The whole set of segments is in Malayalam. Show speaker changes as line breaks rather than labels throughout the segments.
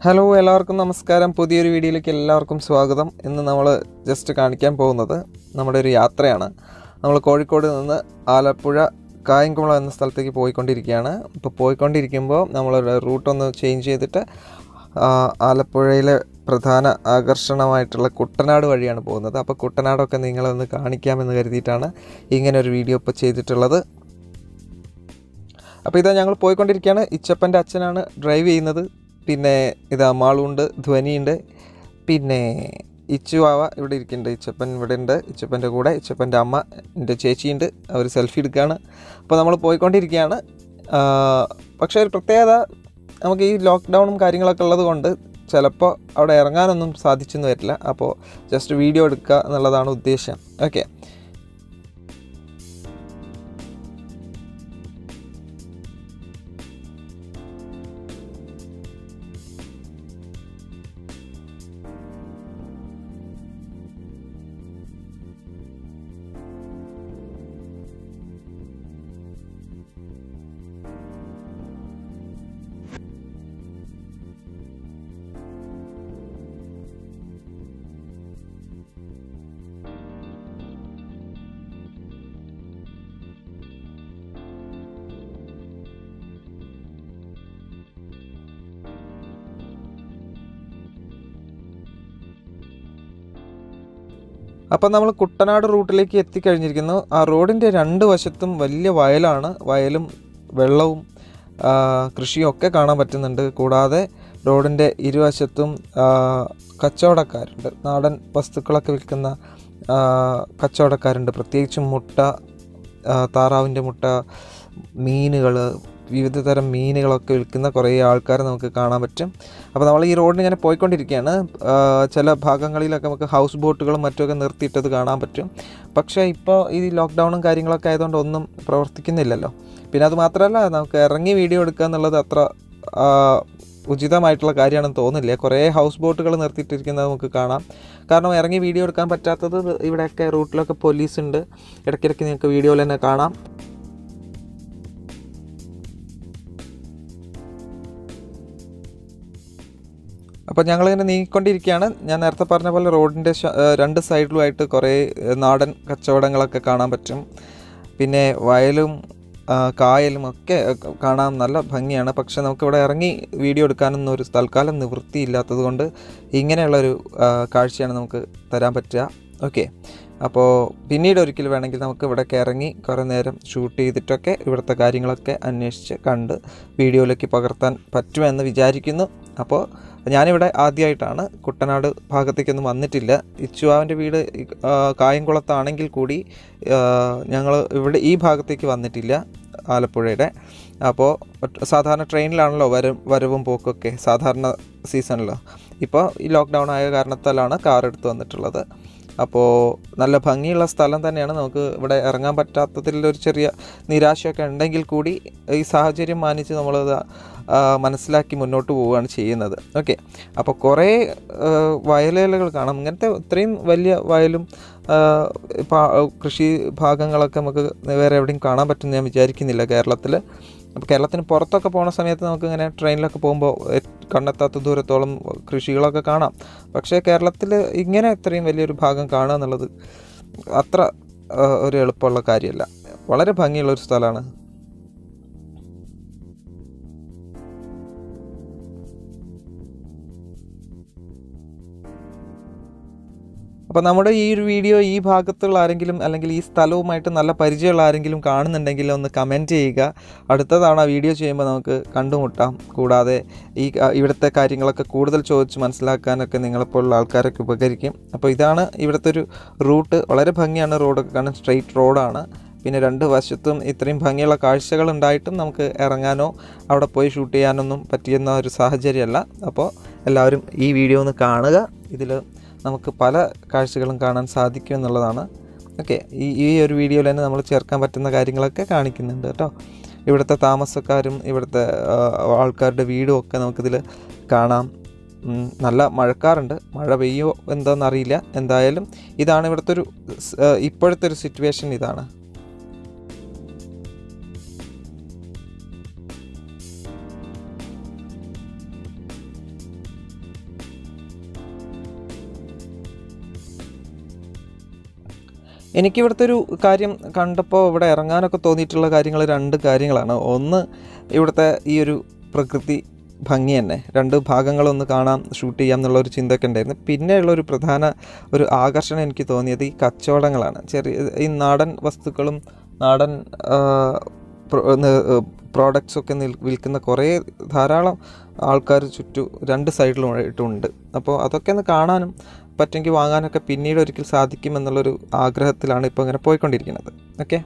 ഹലോ എല്ലാവർക്കും നമസ്കാരം പുതിയൊരു വീഡിയോയിലേക്ക് എല്ലാവർക്കും സ്വാഗതം ഇന്ന് നമ്മൾ ജസ്റ്റ് കാണിക്കാൻ പോകുന്നത് നമ്മുടെ ഒരു യാത്രയാണ് നമ്മൾ കോഴിക്കോട് നിന്ന് ആലപ്പുഴ കായംകുളം എന്ന സ്ഥലത്തേക്ക് പോയിക്കൊണ്ടിരിക്കുകയാണ് ഇപ്പോൾ പോയിക്കൊണ്ടിരിക്കുമ്പോൾ നമ്മളൊരു റൂട്ടൊന്ന് ചേഞ്ച് ചെയ്തിട്ട് ആ, ആലപ്പുഴയിലെ പ്രധാന ആകർഷണമായിട്ടുള്ള കുട്ടനാട് വഴിയാണ് പോകുന്നത് അപ്പോൾ കുട്ടനാടൊക്കെ നിങ്ങളൊന്ന് കാണിക്കാമെന്ന് കരുതിയിട്ടാണ് ഇങ്ങനെ ഒരു വീഡിയോ ഇപ്പോൾ ചെയ്തിട്ടുള്ളത് അപ്പോൾ ഇതാ ഞങ്ങൾ പോയിക്കൊണ്ടിരിക്കുകയാണ് ഇച്ചപ്പൻ്റെ അച്ഛനാണ് ഡ്രൈവ് ചെയ്യുന്നത് പിന്നെ ഇതാ മാളുണ്ട് ധ്വനിയുണ്ട് പിന്നെ ഇച്ചുവാവ ഇവിടെ ഇരിക്കുന്നുണ്ട് ഇച്ചപ്പൻ ഇവിടെ ഉണ്ട് ഇച്ചപ്പൻ്റെ കൂടെ ഇച്ചപ്പൻ്റെ അമ്മ എൻ്റെ ചേച്ചിയുണ്ട് അവർ സെൽഫി എടുക്കുകയാണ് അപ്പോൾ നമ്മൾ പോയിക്കൊണ്ടിരിക്കുകയാണ് ആ, പക്ഷേ ഒരു പ്രത്യേകത നമുക്ക് ഈ ലോക്ക്ഡൗണും കാര്യങ്ങളൊക്കെ ഉള്ളത് കൊണ്ട് ചിലപ്പോൾ അവിടെ ഇറങ്ങാനൊന്നും സാധിച്ചെന്ന് വരില്ല അപ്പോൾ ജസ്റ്റ് വീഡിയോ എടുക്കുക എന്നുള്ളതാണ് ഉദ്ദേശം ഓക്കെ അപ്പം നമ്മൾ കുട്ടനാട് റൂട്ടിലേക്ക് എത്തിക്കഴിഞ്ഞിരിക്കുന്നു ആ റോഡിൻ്റെ രണ്ട് വശത്തും വലിയ വയലാണ് വയലും വെള്ളവും ആ, കൃഷിയും ഒക്കെ കാണാൻ പറ്റുന്നുണ്ട് കൂടാതെ റോഡിൻ്റെ ഇരുവശത്തും ആ, കച്ചവടക്കാരുണ്ട് നാടൻ വസ്തുക്കളൊക്കെ വിൽക്കുന്ന ആ, കച്ചവടക്കാരുണ്ട് പ്രത്യേകിച്ചും മുട്ട ആ, താറാവിൻ്റെ മുട്ട മീനുകൾ വിവിധ തരം മീനുകളൊക്കെ വിൽക്കുന്ന കുറേ ആൾക്കാരെ നമുക്ക് കാണാൻ പറ്റും അപ്പോൾ നമ്മൾ ഈ റോഡിന് ഇങ്ങനെ പോയിക്കൊണ്ടിരിക്കുകയാണ് ആ, ചില ഭാഗങ്ങളിലൊക്കെ നമുക്ക് ഹൗസ് ബോട്ടുകളും മറ്റുമൊക്കെ നിർത്തിയിട്ടത് കാണാൻ പറ്റും പക്ഷേ ഇപ്പോൾ ഈ ലോക്ക്ഡൗണും കാര്യങ്ങളൊക്കെ ആയതുകൊണ്ട് ഒന്നും പ്രവർത്തിക്കുന്നില്ലല്ലോ പിന്നെ അത് മാത്രമല്ല നമുക്ക് ഇറങ്ങി വീഡിയോ എടുക്കുക എന്നുള്ളത് അത്ര ആ, ഉചിതമായിട്ടുള്ള കാര്യമാണെന്ന് തോന്നില്ല കുറേ ഹൗസ് ബോട്ടുകൾ നിർത്തിയിട്ടിരിക്കുന്നത് നമുക്ക് കാണാം കാരണം ഇറങ്ങി വീഡിയോ എടുക്കാൻ പറ്റാത്തത് ഇവിടെയൊക്കെ റൂട്ടിലൊക്കെ പോലീസ് ഉണ്ട് ഇടയ്ക്കിടയ്ക്ക് നിങ്ങൾക്ക് വീഡിയോയിൽ തന്നെ കാണാം അപ്പോൾ ഞങ്ങളിങ്ങനെ നീങ്ങിക്കൊണ്ടിരിക്കുകയാണ് ഞാൻ നേരത്തെ പറഞ്ഞ പോലെ റോഡിൻ്റെ ശ- ഏഹ് രണ്ട് സൈഡിലുമായിട്ട് കുറേ ഏഹ് നാടൻ കച്ചവടങ്ങളൊക്കെ കാണാൻ പറ്റും പിന്നെ വയലും ആ, കായലും ഒക്കെ ഏഹ് കാണാൻ നല്ല ഭംഗിയാണ് പക്ഷെ നമുക്കിവിടെ ഇറങ്ങി വീഡിയോ എടുക്കാനൊന്നും ഒരു തൽക്കാലം നിവൃത്തിയില്ലാത്തത് കൊണ്ട് ഇങ്ങനെയുള്ളൊരു ആ, കാഴ്ചയാണ് നമുക്ക് തരാൻ പറ്റുക ഓക്കെ അപ്പോൾ പിന്നീട് ഒരിക്കൽ വേണമെങ്കിൽ നമുക്ക് ഇവിടെയൊക്കെ ഇറങ്ങി കുറേ നേരം ഷൂട്ട് ചെയ്തിട്ടൊക്കെ ഇവിടുത്തെ കാര്യങ്ങളൊക്കെ അന്വേഷിച്ച് കണ്ട് വീഡിയോയിലേക്ക് പകർത്താൻ പറ്റുമെന്ന് വിചാരിക്കുന്നു അപ്പോൾ ഞാനിവിടെ ആദ്യമായിട്ടാണ് കുട്ടനാട് ഭാഗത്തേക്കൊന്നും വന്നിട്ടില്ല ഇച്ചുവാവിൻ്റെ വീട് ഈ, ആ, കായംകുളത്താണെങ്കിൽ കൂടി ഞങ്ങൾ ഇവിടെ ഈ ഭാഗത്തേക്ക് വന്നിട്ടില്ല ആലപ്പുഴയുടെ അപ്പോൾ സാധാരണ ട്രെയിനിലാണല്ലോ വരും വരവും പോക്കൊക്കെ സാധാരണ സീസണിലോ ഇപ്പോൾ ഈ ലോക്ക്ഡൗൺ ആയ കാരണത്താലാണ് കാർ എടുത്ത് വന്നിട്ടുള്ളത് അപ്പോൾ നല്ല ഭംഗിയുള്ള സ്ഥലം തന്നെയാണ് നമുക്ക് ഇവിടെ ഇറങ്ങാൻ പറ്റാത്തതിൽ ഒരു ചെറിയ നിരാശയൊക്കെ ഉണ്ടെങ്കിൽ കൂടി ഈ സാഹചര്യം മാനിച്ച് നമ്മളത് ആ, മനസ്സിലാക്കി മുന്നോട്ട് പോവുകയാണ് ചെയ്യുന്നത് ഓക്കെ അപ്പോൾ കുറേ ആ, വയലേലകൾ കാണാം ഇങ്ങനത്തെ ഇത്രയും വലിയ വയലും ആ, പാ- കൃഷി ഭാഗങ്ങളൊക്കെ നമുക്ക് വേറെ എവിടെയും കാണാൻ പറ്റുമെന്ന് ഞാൻ വിചാരിക്കുന്നില്ല കേരളത്തിൽ അപ്പോൾ കേരളത്തിന് പുറത്തൊക്കെ പോണ സമയത്ത് നമുക്ക് ഇങ്ങനെ ട്രെയിനിലൊക്കെ പോകുമ്പോൾ കണ്ണെത്താത്ത ദൂരത്തോളം കൃഷികളൊക്കെ കാണാം പക്ഷേ കേരളത്തിൽ ഇങ്ങനെ ഇത്രയും വലിയൊരു ഭാഗം കാണുക എന്നുള്ളത് അത്ര ആ, ഒരു എളുപ്പമുള്ള കാര്യമല്ല വളരെ ഭംഗിയുള്ള ഒരു സ്ഥലമാണ് അപ്പോൾ നമ്മുടെ ഈ ഒരു വീഡിയോ ഈ ഭാഗത്തുള്ള ആരെങ്കിലും അല്ലെങ്കിൽ ഈ സ്ഥലവുമായിട്ട് നല്ല പരിചയമുള്ള ആരെങ്കിലും കാണുന്നുണ്ടെങ്കിൽ ഒന്ന് കമൻറ്റ് ചെയ്യുക അടുത്ത തവണ വീഡിയോ ചെയ്യുമ്പോൾ നമുക്ക് കണ്ടുമുട്ടാം കൂടാതെ ഈ ആ, ഇവിടുത്തെ കാര്യങ്ങളൊക്കെ കൂടുതൽ ചോദിച്ച് മനസ്സിലാക്കാനൊക്കെ നിങ്ങളെപ്പോലുള്ള ആൾക്കാരൊക്കെ ഉപകരിക്കും അപ്പോൾ ഇതാണ് ഇവിടുത്തെ ഒരു റൂട്ട് വളരെ ഭംഗിയാണ് റോഡൊക്കെ കാണാൻ സ്ട്രെയിറ്റ് റോഡാണ് പിന്നെ രണ്ട് വശത്തും ഇത്രയും ഭംഗിയുള്ള കാഴ്ചകൾ ഉണ്ടായിട്ടും നമുക്ക് ഇറങ്ങാനോ അവിടെ പോയി ഷൂട്ട് ചെയ്യാനൊന്നും പറ്റിയെന്ന ഒരു സാഹചര്യമല്ല അപ്പോൾ എല്ലാവരും ഈ വീഡിയോ ഒന്ന് കാണുക ഇതിൽ നമുക്ക് പല കാഴ്ചകളും കാണാൻ സാധിക്കും എന്നുള്ളതാണ് ഓക്കെ ഈ ഈ ഒരു വീഡിയോയിൽ തന്നെ നമ്മൾ ചേർക്കാൻ പറ്റുന്ന കാര്യങ്ങളൊക്കെ കാണിക്കുന്നുണ്ട് കേട്ടോ ഇവിടുത്തെ താമസക്കാരും ഇവിടുത്തെ ആ, ആൾക്കാരുടെ വീടും ഒക്കെ നമുക്കിതിൽ കാണാം ഉം, നല്ല മഴക്കാറുണ്ട് മഴ പെയ്യോ എന്താണെന്നറിയില്ല എന്തായാലും ഇതാണ് ഇവിടുത്തെ ഒരു സ്- ആ, ഇപ്പോഴത്തെ ഒരു സിറ്റുവേഷൻ ഇതാണ് എനിക്ക് ഇവിടുത്തെ ഒരു കാര്യം കണ്ടപ്പോൾ ഇവിടെ ഇറങ്ങാനൊക്കെ തോന്നിയിട്ടുള്ള കാര്യങ്ങൾ രണ്ട് കാര്യങ്ങളാണ് ഒന്ന് ഇവിടുത്തെ ഈ ഒരു പ്രകൃതി ഭംഗി തന്നെ രണ്ട് ഭാഗങ്ങളൊന്ന് കാണാം ഷൂട്ട് ചെയ്യാം എന്നുള്ള ഒരു ചിന്തയൊക്കെ ഉണ്ടായിരുന്നു പിന്നെയുള്ള ഒരു പ്രധാന ഒരു ആകർഷണം എനിക്ക് തോന്നിയത് ഈ കച്ചവടങ്ങളാണ് ചെറിയ ഈ നാടൻ വസ്തുക്കളും നാടൻ പ്രോഡക്റ്റ്സ് ഒക്കെ നിൽ വിൽക്കുന്ന കുറേ ധാരാളം ആൾക്കാർ ചുറ്റും രണ്ട് സൈഡിലുമായിട്ടുണ്ട് അപ്പോൾ അതൊക്കെ ഒന്ന് കാണാനും പറ്റുമെങ്കിൽ വാങ്ങാനൊക്കെ പിന്നീട് ഒരിക്കൽ സാധിക്കുമെന്നുള്ളൊരു ആഗ്രഹത്തിലാണ് ഇപ്പോൾ ഇങ്ങനെ പോയിക്കൊണ്ടിരിക്കുന്നത് ഓക്കെ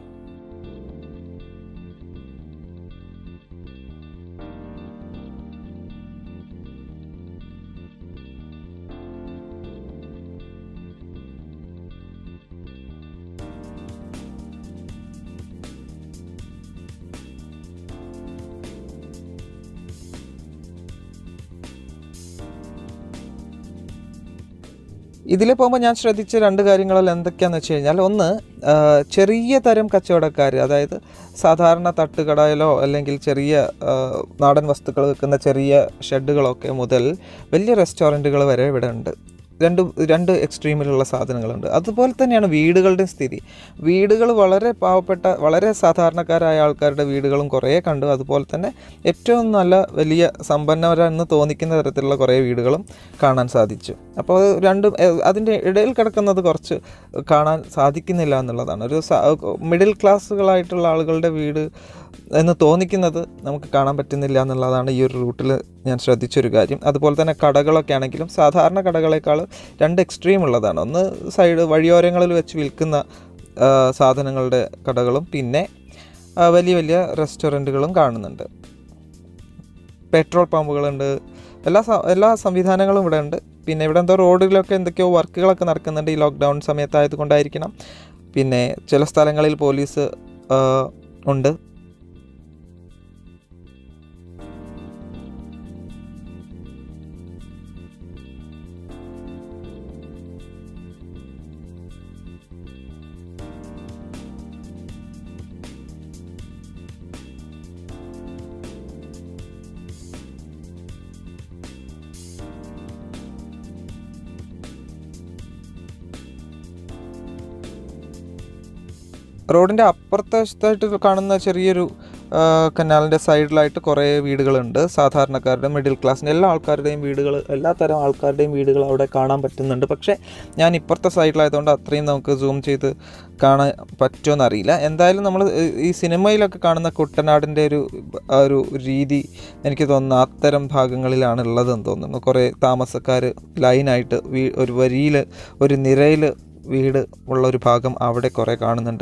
ഇതിൽ പോകുമ്പോൾ ഞാൻ ശ്രദ്ധിച്ച രണ്ട് കാര്യങ്ങളിൽ എന്തൊക്കെയാണെന്ന് വെച്ച് കഴിഞ്ഞാൽ ഒന്ന് ആ, ചെറിയ തരം കച്ചവടക്കാർ അതായത് സാധാരണ തട്ടുകടയിലോ അല്ലെങ്കിൽ ചെറിയ ആ, നാടൻ വസ്തുക്കൾ വിൽക്കുന്ന ചെറിയ ഷെഡുകളൊക്കെ മുതൽ വലിയ റെസ്റ്റോറൻറ്റുകൾ വരെ ഇവിടെ ഉണ്ട് രണ്ട് രണ്ട് എക്സ്ട്രീമിലുള്ള സാധനങ്ങളുണ്ട് അതുപോലെ തന്നെയാണ് വീടുകളുടെ സ്ഥിതി വീടുകൾ വളരെ പാവപ്പെട്ട വളരെ സാധാരണക്കാരായ ആൾക്കാരുടെ വീടുകളും കുറേ കണ്ടു അതുപോലെ തന്നെ ഏറ്റവും നല്ല വലിയ സമ്പന്നവരെന്ന് തോന്നിക്കുന്ന തരത്തിലുള്ള കുറേ വീടുകളും കാണാൻ സാധിച്ചു അപ്പോൾ അത് രണ്ടും എ- അതിൻ്റെ ഇടയിൽ കിടക്കുന്നത് കുറച്ച് കാണാൻ സാധിക്കുന്നില്ല എന്നുള്ളതാണ് ഒരു മിഡിൽ ക്ലാസ്സുകളായിട്ടുള്ള ആളുകളുടെ വീട് എന്ന് തോന്നിക്കുന്നത് നമുക്ക് കാണാൻ പറ്റുന്നില്ല എന്നുള്ളതാണ് ഈ ഒരു റൂട്ടിൽ ഞാൻ ശ്രദ്ധിച്ചൊരു കാര്യം അതുപോലെ തന്നെ കടകളൊക്കെ ആണെങ്കിലും സാധാരണ കടകളെക്കാൾ രണ്ട് എക്സ്ട്രീം ഉള്ളതാണ് ഒന്ന് സൈഡ് വഴിയോരങ്ങളിൽ വെച്ച് വിൽക്കുന്ന ആ, സാധനങ്ങളുടെ കടകളും പിന്നെ ആ, വലിയ വലിയ റെസ്റ്റോറൻറ്റുകളും കാണുന്നുണ്ട് പെട്രോൾ പമ്പുകളുണ്ട് എല്ലാ സ- എല്ലാ സംവിധാനങ്ങളും ഇവിടെ ഉണ്ട് പിന്നെ ഇവിടെ എന്തോ റോഡിലൊക്കെ എന്തൊക്കെയോ വർക്കുകളൊക്കെ നടക്കുന്നുണ്ട് ഈ ലോക്ക്ഡൗൺ സമയത്തായത് കൊണ്ടായിരിക്കണം പിന്നെ ചില സ്ഥലങ്ങളിൽ പോലീസ് ആ, ഉണ്ട് റോഡിൻ്റെ അപ്പുറത്തെ വശത്തായിട്ട് കാണുന്ന ചെറിയൊരു ആ, കനാലിൻ്റെ സൈഡിലായിട്ട് കുറേ വീടുകളുണ്ട് സാധാരണക്കാരുടെ മിഡിൽ ക്ലാസ്സിൻ്റെ എല്ലാ ആൾക്കാരുടെയും വീടുകൾ എല്ലാ തരം ആൾക്കാരുടെയും വീടുകൾ അവിടെ കാണാൻ പറ്റുന്നുണ്ട് പക്ഷേ ഞാൻ ഇപ്പുറത്തെ സൈഡിലായതുകൊണ്ട് അത്രയും നമുക്ക് സൂം ചെയ്ത് കാണാൻ പറ്റുമോ അറിയില്ല എന്തായാലും നമ്മൾ ഈ സിനിമയിലൊക്കെ കാണുന്ന കുട്ടനാടിൻ്റെ ഒരു ആ ഒരു രീതി എനിക്ക് തോന്നുന്നു അത്തരം ഭാഗങ്ങളിലാണ് ഉള്ളതെന്ന് തോന്നുന്നു കുറേ താമസക്കാർ ലൈനായിട്ട് വീ ഒരു വരിയിൽ ഒരു നിരയിൽ വീട് ഉള്ള ഒരു ഭാഗം അവിടെ കുറേ കാണുന്നുണ്ട്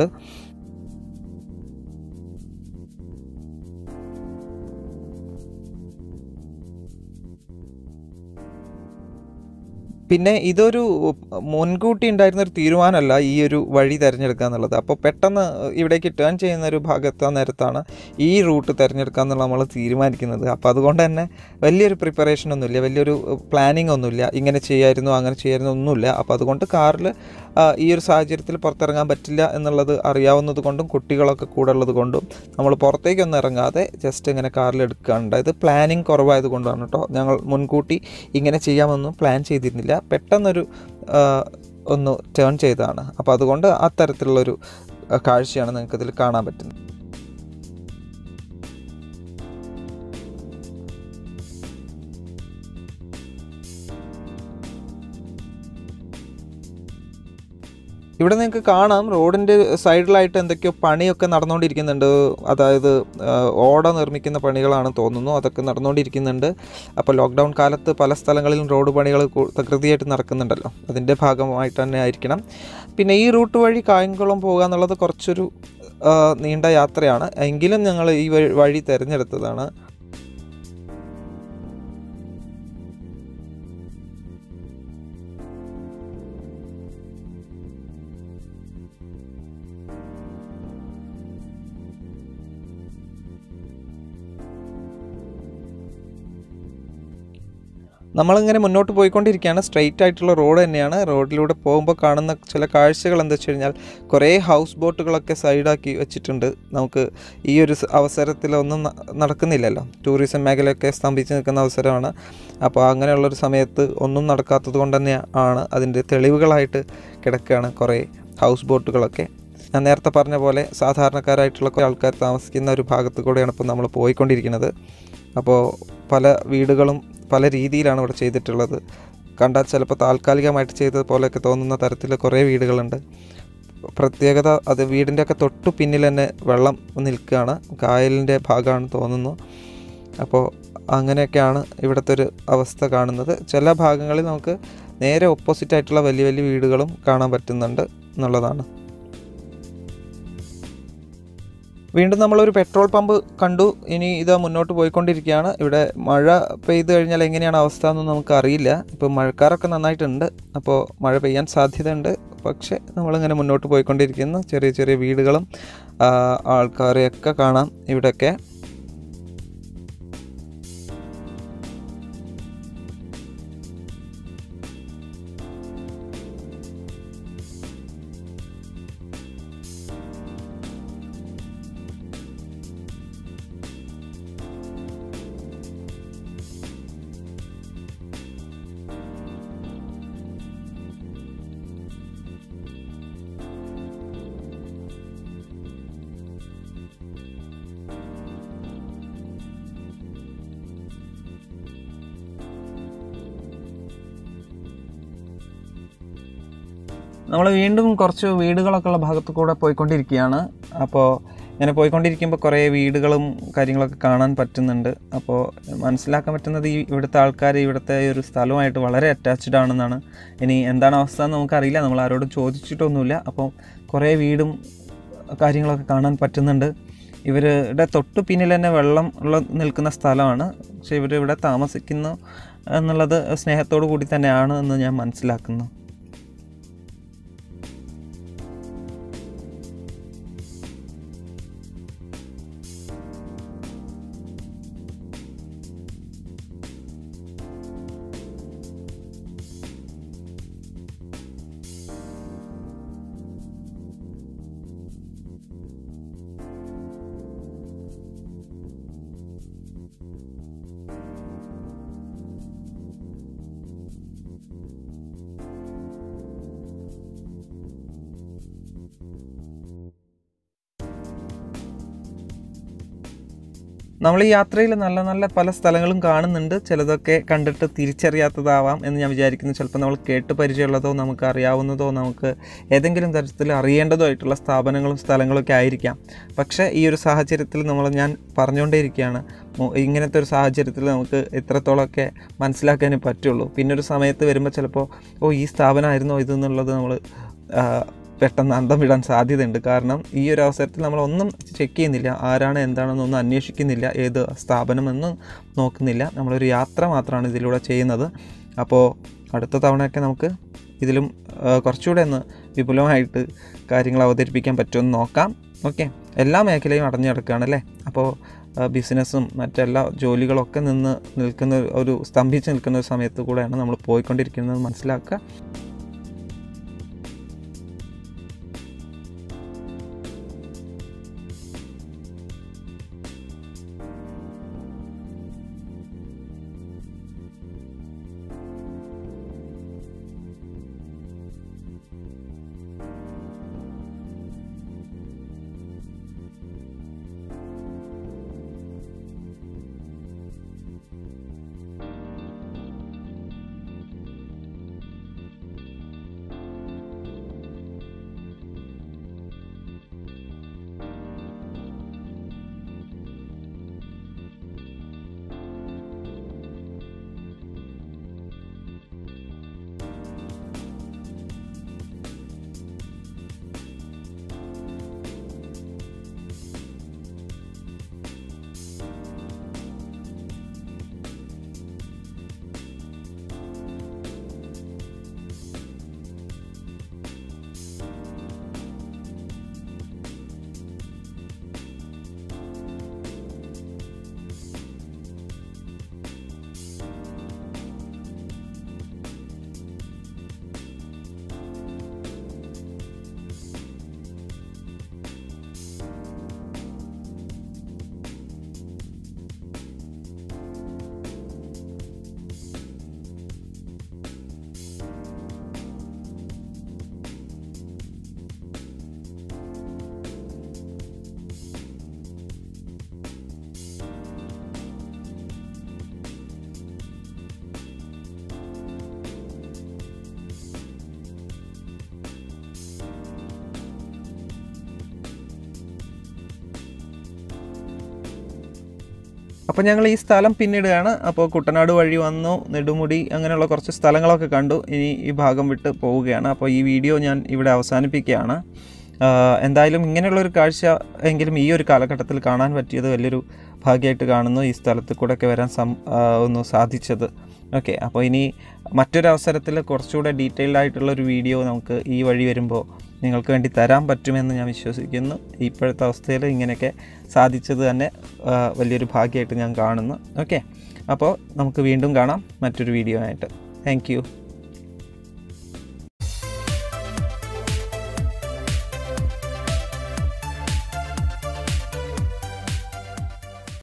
പിന്നെ ഇതൊരു മുൻകൂട്ടി ഉണ്ടായിരുന്ന ഒരു തീരുമാനമല്ല ഈ ഒരു വഴി തിരഞ്ഞെടുക്കുക എന്നുള്ളത് അപ്പോൾ പെട്ടെന്ന് ഇവിടേക്ക് ടേൺ ചെയ്യുന്ന ഒരു ഭാഗത്താ നേരത്താണ് ഈ റൂട്ട് തിരഞ്ഞെടുക്കുക എന്നുള്ള നമ്മൾ തീരുമാനിക്കുന്നത് അപ്പോൾ അതുകൊണ്ട് തന്നെ വലിയൊരു പ്രിപ്പറേഷൻ ഒന്നുമില്ല വലിയൊരു പ്ലാനിങ് ഒന്നുമില്ല ഇങ്ങനെ ചെയ്യായിരുന്നു അങ്ങനെ ചെയ്യായിരുന്നു ഒന്നുമില്ല അപ്പോൾ അതുകൊണ്ട് കാറിൽ ഈ ഒരു സാഹചര്യത്തിൽ പുറത്തിറങ്ങാൻ പറ്റില്ല എന്നുള്ളത് അറിയാവുന്നത് കൊണ്ടും കുട്ടികളൊക്കെ കൂടെ ഉള്ളത് കൊണ്ടും നമ്മൾ പുറത്തേക്കൊന്നും ഇറങ്ങാതെ ജസ്റ്റ് ഇങ്ങനെ കാറിൽ എടുക്കുകയാണ് ഉണ്ടായത് പ്ലാനിങ് കുറവായത് കൊണ്ടാണ് കേട്ടോ ഞങ്ങൾ മുൻകൂട്ടി ഇങ്ങനെ ചെയ്യാമെന്നും പ്ലാൻ ചെയ്തിരുന്നില്ല പെട്ടെന്നൊരു ആ, ഒന്ന് ടേൺ ചെയ്തതാണ് അപ്പോൾ അതുകൊണ്ട് അത്തരത്തിലുള്ളൊരു ആ, കാഴ്ചയാണ് നിങ്ങൾക്ക് ഇതിൽ കാണാൻ പറ്റുന്നത് ഇവിടെ നിങ്ങൾക്ക് കാണാം റോഡിൻ്റെ സൈഡിലായിട്ട് എന്തൊക്കെയോ പണിയൊക്കെ നടന്നുകൊണ്ടിരിക്കുന്നുണ്ട് അതായത് ആ, ഓട നിർമ്മിക്കുന്ന പണികളാണ് തോന്നുന്നു അതൊക്കെ നടന്നുകൊണ്ടിരിക്കുന്നുണ്ട് അപ്പോൾ ലോക്ക്ഡൗൺ കാലത്ത് പല സ്ഥലങ്ങളിലും റോഡ് പണികൾ കൂ- തകൃതിയായിട്ട് നടക്കുന്നുണ്ടല്ലോ അതിൻ്റെ ഭാഗമായിട്ട് തന്നെ ആയിരിക്കണം പിന്നെ ഈ റൂട്ട് വഴി കായംകുളം പോകുക എന്നുള്ളത് കുറച്ചൊരു ആ, നീണ്ട യാത്രയാണ് എങ്കിലും ഞങ്ങൾ ഈ വഴി- വഴി തിരഞ്ഞെടുത്തതാണ് നമ്മളിങ്ങനെ മുന്നോട്ട് പോയിക്കൊണ്ടിരിക്കുകയാണ് സ്ട്രെയിറ്റ് ആയിട്ടുള്ള റോഡ് തന്നെയാണ് റോഡിലൂടെ പോകുമ്പോൾ കാണുന്ന ചില കാഴ്ചകൾ എന്താ വെച്ച് കഴിഞ്ഞാൽ കുറേ ഹൗസ് ബോട്ടുകളൊക്കെ സൈഡാക്കി വെച്ചിട്ടുണ്ട് നമുക്ക് ഈ ഒരു സ- അവസരത്തിലൊന്നും ന- നടക്കുന്നില്ലല്ലോ ടൂറിസം മേഖലയൊക്കെ സ്തംഭിച്ച് നിൽക്കുന്ന അവസരമാണ് അപ്പോൾ അങ്ങനെയുള്ളൊരു സമയത്ത് ഒന്നും നടക്കാത്തത് കൊണ്ട് തന്നെ ആണ് അതിൻ്റെ തെളിവുകളായിട്ട് കിടക്കുകയാണ് കുറേ ഹൗസ് ബോട്ടുകളൊക്കെ ഞാൻ നേരത്തെ പറഞ്ഞ പോലെ സാധാരണക്കാരായിട്ടുള്ള കുറേ ആൾക്കാർ താമസിക്കുന്ന ഒരു ഭാഗത്ത് കൂടെയാണ് ഇപ്പോൾ നമ്മൾ പോയിക്കൊണ്ടിരിക്കുന്നത് അപ്പോൾ പല വീടുകളും പല രീതിയിലാണ് ഇവിടെ ചെയ്തിട്ടുള്ളത് കണ്ടാൽ ചിലപ്പോൾ താൽക്കാലികമായിട്ട് ചെയ്തത് പോലെയൊക്കെ തോന്നുന്ന തരത്തിൽ കുറേ വീടുകളുണ്ട് പ്രത്യേകത അത് വീടിൻ്റെ ഒക്കെ തൊട്ടു പിന്നിൽ തന്നെ വെള്ളം നിൽക്കുകയാണ് കായലിൻ്റെ ഭാഗമാണ് തോന്നുന്നു അപ്പോൾ അങ്ങനെയൊക്കെയാണ് ഇവിടുത്തെ ഒരു അവസ്ഥ കാണുന്നത് ചില ഭാഗങ്ങളിൽ നമുക്ക് നേരെ ഓപ്പോസിറ്റ് ആയിട്ടുള്ള വലിയ വലിയ വീടുകളും കാണാൻ പറ്റുന്നുണ്ട് എന്നുള്ളതാണ് വീണ്ടും നമ്മളൊരു പെട്രോൾ പമ്പ് കണ്ടു ഇനി ഇത് മുന്നോട്ട് പോയിക്കൊണ്ടിരിക്കുകയാണ് ഇവിടെ മഴ പെയ്തു കഴിഞ്ഞാൽ എങ്ങനെയാണ് അവസ്ഥ എന്നൊന്നും നമുക്ക് അറിയില്ല ഇപ്പോൾ മഴക്കാരൊക്കെ നന്നായിട്ടുണ്ട് അപ്പോൾ മഴ പെയ്യാൻ സാധ്യതയുണ്ട് പക്ഷേ നമ്മളിങ്ങനെ മുന്നോട്ട് പോയിക്കൊണ്ടിരിക്കുന്നു ചെറിയ ചെറിയ വീടുകളും ആ, ആൾക്കാരെയൊക്കെ കാണാം ഇവിടെയൊക്കെ നമ്മൾ വീണ്ടും കുറച്ച് വീടുകളൊക്കെ ഉള്ള ഭാഗത്ത് കൂടെ പോയിക്കൊണ്ടിരിക്കുകയാണ് അപ്പോൾ ഇങ്ങനെ പോയിക്കൊണ്ടിരിക്കുമ്പോൾ കുറേ വീടുകളും കാര്യങ്ങളൊക്കെ കാണാൻ പറ്റുന്നുണ്ട് അപ്പോൾ മനസ്സിലാക്കാൻ പറ്റുന്നത് ഈ ഇവിടുത്തെ ആൾക്കാർ ഇവിടുത്തെ ഈ ഒരു സ്ഥലവുമായിട്ട് വളരെ അറ്റാച്ച്ഡ് ആണെന്നാണ് ഇനി എന്താണ് അവസ്ഥ എന്ന് നമുക്കറിയില്ല നമ്മൾ ആരോടും ചോദിച്ചിട്ടൊന്നുമില്ല അപ്പോൾ കുറേ വീടും കാര്യങ്ങളൊക്കെ കാണാൻ പറ്റുന്നുണ്ട് ഇവരുടെ തൊട്ട് പിന്നിൽ തന്നെ വെള്ളം ഉള്ള നിൽക്കുന്ന സ്ഥലമാണ് പക്ഷെ ഇവർ ഇവിടെ താമസിക്കുന്നു എന്നുള്ളത് സ്നേഹത്തോടു കൂടി തന്നെയാണ് എന്ന് ഞാൻ മനസ്സിലാക്കുന്നു നമ്മൾ ഈ യാത്രയിൽ നല്ല നല്ല പല സ്ഥലങ്ങളും കാണുന്നുണ്ട് ചിലതൊക്കെ കണ്ടിട്ട് തിരിച്ചറിയാത്തതാവാം എന്ന് ഞാൻ വിചാരിക്കുന്നു ചിലപ്പോൾ നമ്മൾ കേട്ട് പരിചയമുള്ളതോ നമുക്ക് അറിയാവുന്നതോ നമുക്ക് ഏതെങ്കിലും തരത്തിൽ അറിയേണ്ടതോ ആയിട്ടുള്ള സ്ഥാപനങ്ങളും സ്ഥലങ്ങളൊക്കെ ആയിരിക്കാം പക്ഷേ ഈ ഒരു സാഹചര്യത്തിൽ നമ്മൾ ഞാൻ പറഞ്ഞുകൊണ്ടേയിരിക്കുകയാണ് മു- ഇങ്ങനത്തെ ഒരു സാഹചര്യത്തിൽ നമുക്ക് എത്രത്തോളമൊക്കെ മനസ്സിലാക്കാനേ പറ്റുള്ളൂ പിന്നെ ഒരു സമയത്ത് വരുമ്പോൾ ചിലപ്പോൾ ഓ ഈ സ്ഥാപനമായിരുന്നോ ഇതെന്നുള്ളത് നമ്മൾ പെട്ടെന്ന് അന്തം വിടാൻ സാധ്യതയുണ്ട് കാരണം ഈ ഒരു അവസരത്തിൽ നമ്മൾ ഒന്നും ചെക്ക് ചെയ്യുന്നില്ല ആരാണ് എന്താണെന്നൊന്നും അന്വേഷിക്കുന്നില്ല ഏത് സ്ഥാപനമെന്നും നോക്കുന്നില്ല നമ്മളൊരു യാത്ര മാത്രമാണ് ഇതിലൂടെ ചെയ്യുന്നത് അപ്പോൾ അടുത്ത തവണയൊക്കെ നമുക്ക് ഇതിലും ആ, കുറച്ചുകൂടെ ഒന്ന് വിപുലമായിട്ട് കാര്യങ്ങൾ അവതരിപ്പിക്കാൻ പറ്റുമെന്ന് നോക്കാം ഓക്കെ എല്ലാ മേഖലയും അടഞ്ഞു കിടക്കുകയാണ് അല്ലേ അപ്പോൾ ബിസിനസ്സും മറ്റെല്ലാ ജോലികളൊക്കെ നിന്ന് നിൽക്കുന്ന ഒരു സ്തംഭിച്ച് നിൽക്കുന്ന ഒരു സമയത്ത് കൂടെയാണ് നമ്മൾ പോയിക്കൊണ്ടിരിക്കുന്നത് മനസ്സിലാക്കുക അപ്പോൾ ഞങ്ങൾ ഈ സ്ഥലം പിന്നിടുകയാണ് അപ്പോൾ കുട്ടനാട് വഴി വന്നു നെടുമുടി അങ്ങനെയുള്ള കുറച്ച് സ്ഥലങ്ങളൊക്കെ കണ്ടു ഇനി ഈ ഭാഗം വിട്ട് പോവുകയാണ് അപ്പോൾ ഈ വീഡിയോ ഞാൻ ഇവിടെ അവസാനിപ്പിക്കുകയാണ് ആഹ് എന്തായാലും ഇങ്ങനെയുള്ളൊരു കാഴ്ച എങ്കിലും ഈ ഒരു കാലഘട്ടത്തിൽ കാണാൻ പറ്റിയത് വലിയൊരു ഭാഗ്യമായിട്ട് കാണുന്നു ഈ സ്ഥലത്ത് കൂടെ ഒക്കെ വരാൻ സം ആഹ് ഒന്ന് സാധിച്ചത് ഓക്കെ അപ്പോൾ ഇനി മറ്റൊരു അവസരത്തിൽ കുറച്ചുകൂടെ ഡീറ്റെയിൽഡ് ആയിട്ടുള്ളൊരു വീഡിയോ നമുക്ക് ഈ വഴി വരുമ്പോൾ നിങ്ങൾക്ക് വേണ്ടി തരാൻ പറ്റുമെന്ന് ഞാൻ വിശ്വസിക്കുന്നു ഇപ്പോഴത്തെ അവസ്ഥയിൽ ഇങ്ങനെയൊക്കെ സാധിച്ചത് തന്നെ ആഹ് വലിയൊരു ഭാഗ്യമായിട്ട് ഞാൻ കാണുന്നു ഓക്കെ അപ്പോൾ നമുക്ക് വീണ്ടും കാണാം മറ്റൊരു വീഡിയോ ആയിട്ട് താങ്ക്